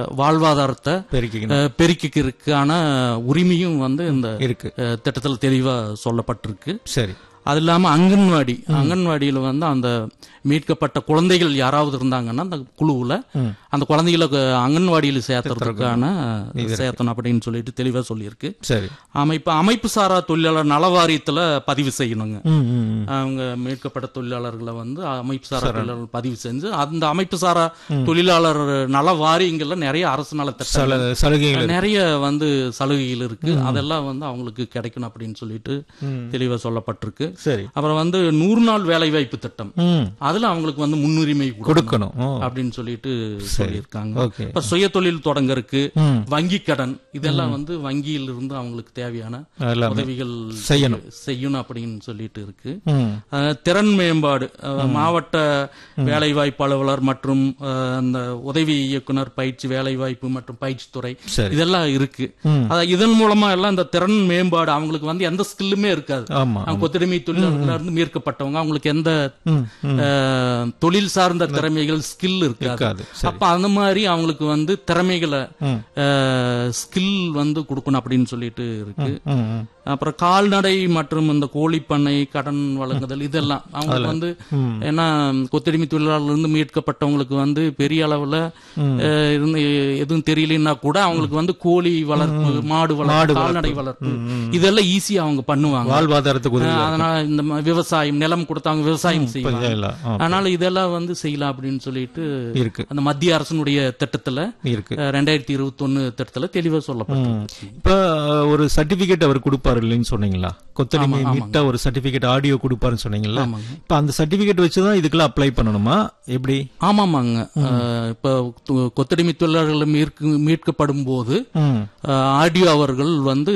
வாழ்வாதாரத்தை பெருக்கிக்கணும் அஹ், பெருக்கிக்கிறதுக்கான உரிமையும் வந்து இந்த இருக்கு அஹ், திட்டத்துல தெளிவா சொல்லப்பட்டிருக்கு சரி அது இல்லாம அங்கன்வாடி அங்கன்வாடியில வந்து அந்த மீட்கப்பட்ட குழந்தைகள் யாராவது இருந்தாங்கன்னா அந்த குழுவுல அந்த குழந்தைகளை க- அங்கன்வாடியில சேர்த்துறதுக்கான சேர்த்தணும் அப்படின்னு சொல்லிட்டு தெளிவா சொல்லியிருக்கு சரி அமைப்பு அமைப்பு சாரா தொழிலாளர் நல வாரியத்துல பதிவு செய்யணுங்க ம் ம் ம். அவங்க மீட்கப்பட்ட தொழிலாளர்களை வந்து அமைப்பு சாரா தொழிலாளர் பதிவு செஞ்சு அந்த அமைப்பு சாரா தொழிலாளர் நல வாரியங்கள்ல நிறைய அரசு நலத்திட்டம் சல சலுகைகள் நிறைய வந்து சலுகைகள் இருக்கு அதெல்லாம் வந்து அவங்களுக்கு கிடைக்கணும் அப்படின்னு சொல்லிட்டு தெளிவா சொல்லப்பட்டிருக்கு சரி அப்புறம் வந்து நூறு நாள் வேலை வாய்ப்பு திட்டம் ம் அதுல அவங்களுக்கு வந்து முன்னுரிமை கொடுக்கணும் கொடுக்கணும் ஓ, அப்படின்னு சொல்லிட்டு சொல்லியிருக்காங்க ஓகே இப்ப சுய தொழில் தொடங்கறதுக்கு ம். வங்கி கடன் இதெல்லாம் வந்து வங்கியில இருந்து அவங்களுக்கு தேவையான எல்லாமே உதவிகள் செய்யணும். செய்யணும் அப்படின்னு சொல்லிட்டு இருக்கு ம் அஹ், திறன் மேம்பாடு அஹ், மாவட்ட வேலைவாய்ப்பு அலுவலர் மற்றும் அஹ், அந்த உதவி இயக்குனர் பயிற்சி வேலைவாய்ப்பு மற்றும் பயிற்சி துறை சரி இதெல்லாம் இருக்கு அதான் இதன் மூலமா எல்லாம் இந்த திறன் மேம்பாடு அவங்களுக்கு வந்து எந்த ஸ்கில்லுமே இருக்காது ஆமா அவங்க கொத்தடிமை தொழிலாளர்களா இருந்து மீட்கப்பட்டவங்க அவங்களுக்கு எந்த ம் ம் அஹ், தொழில் சார்ந்த திறமைகள் ஸ்கில் இருக்காது இருக்காது சரி அப்ப அந்த மாதிரி அவங்களுக்கு வந்து திறமைகளை ம். ஸ்கில் வந்து கொடுக்கணும் அப்படின்னு சொல்லிட்டு இருக்கு ம் ம் அப்புறம் கால்நடை மற்றும் இந்த கோழிப்பண்ணை கடன் வழங்குதல் இதெல்லாம் அவங்களுக்கு வந்து ஏன்னா கொத்தடிமை தொழிலாளர்ல இருந்து மீட்கப்பட்டவங்களுக்கு வந்து பெரிய அளவுல அஹ், இருந்து எதுவும் தெரியலன்னா கூட அவங்களுக்கு வந்து கோழி வளர்ப்பு மாடு வளர்ப்பு கால்நடை வளர்ப்பு இதெல்லாம் ஈஸியா அவங்க பண்ணுவாங்க வாழ்வாதாரத்துக்கு உதவி அஹ், அதனால இந்த ம- விவசாயம் நிலம் கொடுத்து அவங்க விவசாயம் செய்வாங்க செய்யலாம் ஆ, அதனால இதெல்லாம் வந்து செய்யலாம் அப்படின்னு சொல்லிட்டு இருக்கு அந்த மத்திய அரசனுடைய திட்டத்துல இருக்கு அஹ், ரெண்டாயிரத்தி இருபத்தி ஒன்னு திட்டத்துல தெளிவா சொல்லப்பட்டிருக்கு இப்ப அஹ், ஒரு சர்டிபிகேட் அவர் கொடுப்பாரு இல்லைன்னு சொன்னீங்களா கொத்தடிமை மீட்ட ஒரு சர்டிபிகேட் ஆடியோ கொடுப்பாருன்னு சொன்னீங்கல்ல ஆமாங்க. இப்ப அந்த சர்டிபிகேட் வச்சுதான் இதுக்கெல்லாம் அப்ளை பண்ணணுமா எப்படி ஆமாமாங்க அஹ், இப்ப து- கொத்தடிமை தொழிலாளர்கள் மீட்கு- மீட்கப்படும் போது ம் ஆடியோ அவர்கள் வந்து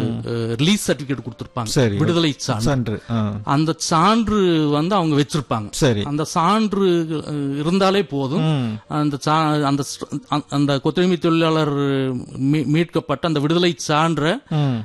ரிலீஸ் சர்டிபிகேட் கொடுத்திருப்பாங்க சரி. விடுதலை சான்று சான்று ஆ, அந்த சான்று வந்து அவங்க வச்சிருப்பாங்க சரி அந்த சான்று அஹ், இருந்தாலே போதும் ம் அந்த சா- அந்த ஸ்- அந்த- அந்த கொத்தடிமை தொழிலாளர் மீ- மீட்கப்பட்ட அந்த விடுதலை சான்ற ம்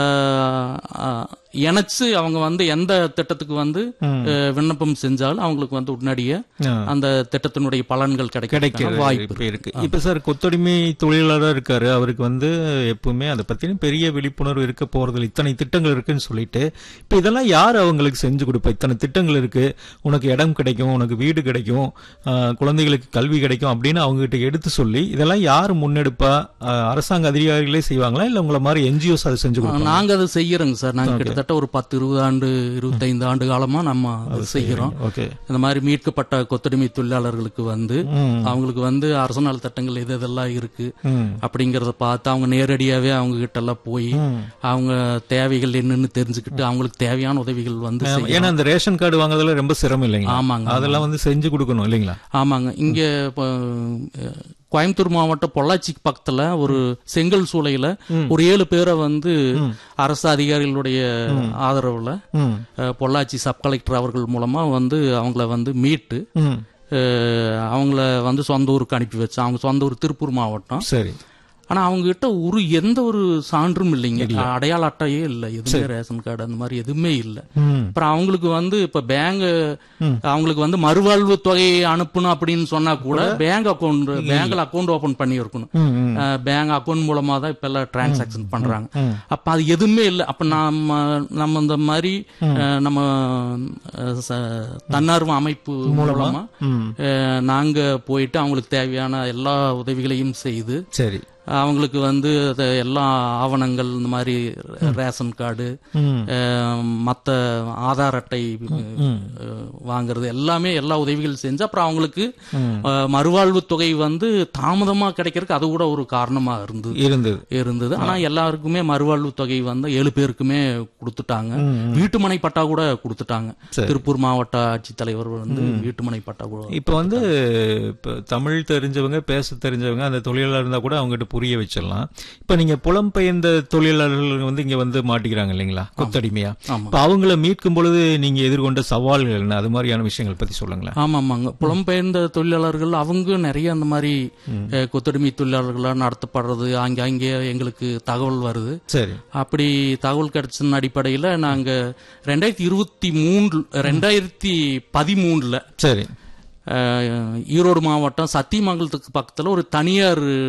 இணைச்சு அவங்க வந்து எந்த திட்டத்துக்கு வந்து அஹ், விண்ணப்பம் செஞ்சாலும் அவங்களுக்கு வந்து உடனடியே ஆ. அந்த திட்டத்தினுடைய பலன்கள் கிடைக்க கிடைக்கிற வாய்ப்பு இப்ப இருக்கு இப்ப சார் கொத்தடிமை தொழிலாளரா இருக்காரு அவருக்கு வந்து எப்பவுமே அதை பத்தின பெரிய விழிப்புணர்வு இருக்க போறது இத்தனை திட்டங்கள் இருக்குன்னு சொல்லிட்டு இப்ப இதெல்லாம் யார் அவங்களுக்கு செஞ்சு கொடுப்பா இத்தனை திட்டங்கள் இருக்கு உனக்கு இடம் கிடைக்கும் உனக்கு வீடு கிடைக்கும் ஆஹ், குழந்தைகளுக்கு கல்வி கிடைக்கும் அப்படின்னு அவங்க கிட்ட எடுத்து சொல்லி இதெல்லாம் யார் முன்னெடுப்பா ஆஹ், அரசாங்க அதிகாரிகளே செய்வாங்களா இல்ல உங்களை மாதிரி என்ஜிஓஸ் அதை செஞ்சு கொடுப்பாங்க நாங்க அதை செய்யறோங்க சார் நாங்க கிட்டத்தட்ட ஒரு பத்து இருபது ஆண்டு இருபத்தைந்து ஆண்டு காலமா நம்ம அதை செய்யறோம் ஓகே இந்த மாதிரி மீட்கப்பட்ட கொத்தடிமை தொழிலாளர்களுக்கு வந்து ம் அவங்களுக்கு வந்து அரசு நல திட்டங்கள் எது எதெல்லாம் இருக்கு ம் அப்படிங்கறத பார்த்து அவங்க நேரடியாவே அவங்க கிட்ட எல்லாம் போய் ம். அவங்க தேவைகள் என்னன்னு தெரிஞ்சுக்கிட்டு அவங்களுக்கு தேவையான உதவிகள் வந்து செய்ய- ஏன்னா அந்த ரேஷன் கார்டு வாங்குறதுல ரொம்ப சிரமம் இல்லைங்களா ஆமாங்க அதெல்லாம் வந்து செஞ்சு கொடுக்கணும் இல்லைங்களா ஆமாங்க இங்க இப்போ, அஹ், கோயம்புத்தூர் மாவட்டம் பொள்ளாச்சி பக்கத்துல ஒரு செங்கல் சூளையில ஒரு ஏழு பேரை வந்து அரசு அதிகாரிகளுடைய ஆதரவுல ம் அஹ், பொள்ளாச்சி சப் கலெக்டர் அவர்கள் மூலமா வந்து அவங்கள வந்து மீட்டு ம் அஹ், அவங்கள வந்து சொந்த ஊருக்கு அனுப்பி வச்சோம் அவங்க சொந்த ஊர் திருப்பூர் மாவட்டம் சரி ஆனா அவங்க கிட்ட ஒரு எந்த ஒரு சான்றும் இல்லைங்க அடையாள அட்டையே இல்லை எதுவுமே ரேஷன் கார்டு அந்த மாதிரி எதுவுமே இல்லை ம் அப்புறம் அவங்களுக்கு வந்து இப்ப பேங்க் அவங்களுக்கு வந்து மறுவாழ்வு தொகையை அனுப்பணும் அப்படின்னு சொன்னா கூட பேங்க் அக்கௌண்ட் பேங்க்ல அக்கௌண்ட் ஓபன் பண்ணி இருக்கணும் ம் ம் பேங்க் அக்கௌண்ட் மூலமா தான் இப்ப எல்லாம் டிரான்சாக்சன் பண்றாங்க ம். அப்ப அது எதுவுமே இல்லை அப்ப நம்ம நம்ம இந்த மாதிரி அஹ், நம்ம அஹ், ச- தன்னார்வ அமைப்பு மூலமா ம் அஹ், நாங்க போயிட்டு அவங்களுக்கு தேவையான எல்லா உதவிகளையும் செய்து சரி அவங்களுக்கு வந்து அது எல்லா ஆவணங்கள் இந்த மாதிரி ரேஷன் கார்டு ம் மற்ற ஆதார் அட்டை அஹ், வாங்குறது எல்லாமே எல்லா உதவிகள் செஞ்சு அப்புறம் அவங்களுக்கு அஹ், மறுவாழ்வு தொகை வந்து தாமதமா கிடைக்கிறதுக்கு அது கூட ஒரு காரணமா இருந்தது இருந்தது இருந்தது ஆனா எல்லாருக்குமே மறுவாழ்வு தொகை வந்து ஏழு பேருக்குமே கொடுத்துட்டாங்க வீட்டுமனை பட்டா கூட கொடுத்துட்டாங்க திருப்பூர் மாவட்ட ஆட்சித்தலைவர் வந்து வீட்டுமனை பட்டா கூட இப்ப வந்து இப்ப தமிழ் தெரிஞ்சவங்க பேச தெரிஞ்சவங்க அந்த தொழிலாளர் இருந்தா கூட அவங்ககிட்ட புரிய வச்சிடலாம் இப்ப நீங்க புலம்பெயர்ந்த தொழிலாளர்கள் வந்து இங்க வந்து மாட்டிக்கிறாங்க இல்லைங்களா கொத்தடிமையா ஆமா. இப்ப அவங்கள மீட்கும் பொழுது நீங்க எதிர்கொண்ட சவால்கள் என்ன அது மாதிரியான விஷயங்கள் பத்தி சொல்லுங்களேன் ஆமா ஆமாங்க புலம்பெயர்ந்த தொழிலாளர்கள் அவங்க நிறைய அந்த மாதிரி அஹ், கொத்தடிமை தொழிலாளர்களா நடத்தப்படுறது ஆங்காங்கே எங்களுக்கு தகவல் வருது சரி அப்படி தகவல் கிடைச்ச அடிப்படையில நாங்க ரெண்டாயிரத்தி இருபத்தி மூன்று ரெண்டாயிரத்தி பதிமூணுல சரி அஹ், ஈரோடு மாவட்டம் சத்தியமங்கலத்துக்கு பக்கத்துல ஒரு தனியார்